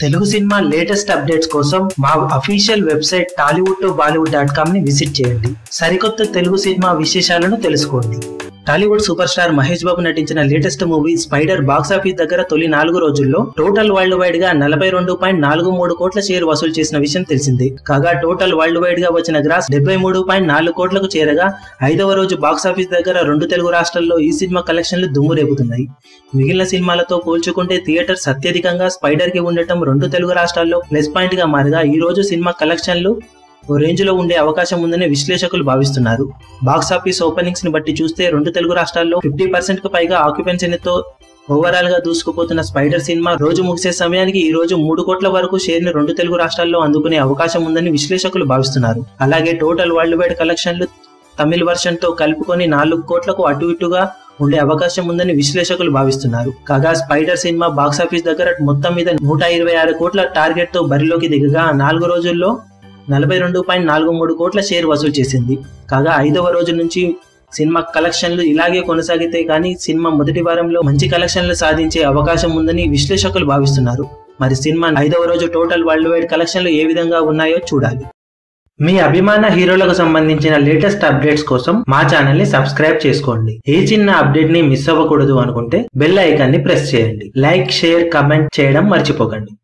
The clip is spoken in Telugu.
తెలుగు సినిమా లేటెస్ట్ అప్డేట్స్ కోసం మా official website Tollywood to Bollywood dot com ని విజిట్ చేయండి సరికొత్త తెలుగు సినిమా విశేషాలను తెలుసుకోండి Tollywood super star Mahesh Babu నటించిన latest movie Spider box office దగ్గర తొలి నాలుగు రోజుల్లో టోటల్ వరల్డ్ వైడ్ గా నలభై రెండు పాయింట్ నాలుగు మూడు కోట్ల షేర్ వసూలు చేసిన విషయం తెలిసిందే కాగా టోటల్ వరల్డ్ వైడ్ గా వచ్చిన గ్రాస్ డెబ్బై మూడు పాయింట్ నాలుగు కోట్లకు చేరగా ఐదవ రోజు బాక్స్ ఆఫీస్ దగ్గర రెండు తెలుగు రాష్ట్రాల్లో ఈ సినిమా కలెక్షన్లు దుమ్ము రేపుతున్నాయి మిగిలిన సినిమాలతో పోల్చుకుంటే థియేటర్స్ అత్యధికంగా స్పైడర్ కి ఉండటం రెండు తెలుగు రాష్ట్రాల్లో ప్లస్ పాయింట్ గా మారగా ఈ రోజు సినిమా కలెక్షన్లు ఓ రేంజ్ లో ఉండే అవకాశం ఉందని విశ్లేషకులు భావిస్తున్నారు బాక్స్ ఆఫీస్ ఓపెనింగ్స్ ని బట్టి చూస్తే రెండు తెలుగు రాష్ట్రాల్లో ఫిఫ్టీ పర్సెంట్ కు పైగా ఆక్యుపెన్సీతో ఓవరాల్ గా దూసుకుపోతున్న స్పైడర్ సినిమా రోజు ముగిసే సమయానికి ఈ రోజు మూడు కోట్ల వరకు షేర్ ని రెండు తెలుగు రాష్ట్రాల్లో అందుకునే అవకాశం ఉందని విశ్లేషకులు భావిస్తున్నారు అలాగే టోటల్ వరల్డ్ వైడ్ కలెక్షన్లు తమిళ వర్షన్ తో కలుపుకొని నాలుగు కోట్లకు అటు ఇటుగా ఉండే అవకాశం ఉందని విశ్లేషకులు భావిస్తున్నారు కాగా స్పైడర్ సినిమా బాక్స్ ఆఫీస్ దగ్గర మొత్తం మీద నూట ఇరవై ఆరు కోట్ల టార్గెట్ తో బరిలోకి దిగగా నాలుగు రోజుల్లో నలభై రెండు పాయింట్ నాలుగు మూడు కోట్ల షేర్ వసూలు చేసింది కాగా ఐదవ రోజు నుంచి సినిమా కలెక్షన్లు ఇలాగే కొనసాగితే కానీ సినిమా మొదటి వారంలో మంచి కలెక్షన్లు సాధించే అవకాశం ఉందని విశ్లేషకులు భావిస్తున్నారు మరి సినిమా ఐదవ రోజు టోటల్ వరల్డ్ వైడ్ కలెక్షన్లు ఏ విధంగా ఉన్నాయో చూడాలి మీ అభిమాన హీరోలకు సంబంధించిన లేటెస్ట్ అప్డేట్స్ కోసం మా ఛానల్ ని సబ్స్క్రైబ్ చేసుకోండి ఏ చిన్న అప్డేట్ ని మిస్ అవ్వకూడదు అనుకుంటే బెల్ ఐకాన్ ని ప్రెస్ చేయండి లైక్ షేర్ కమెంట్ చేయడం మర్చిపోకండి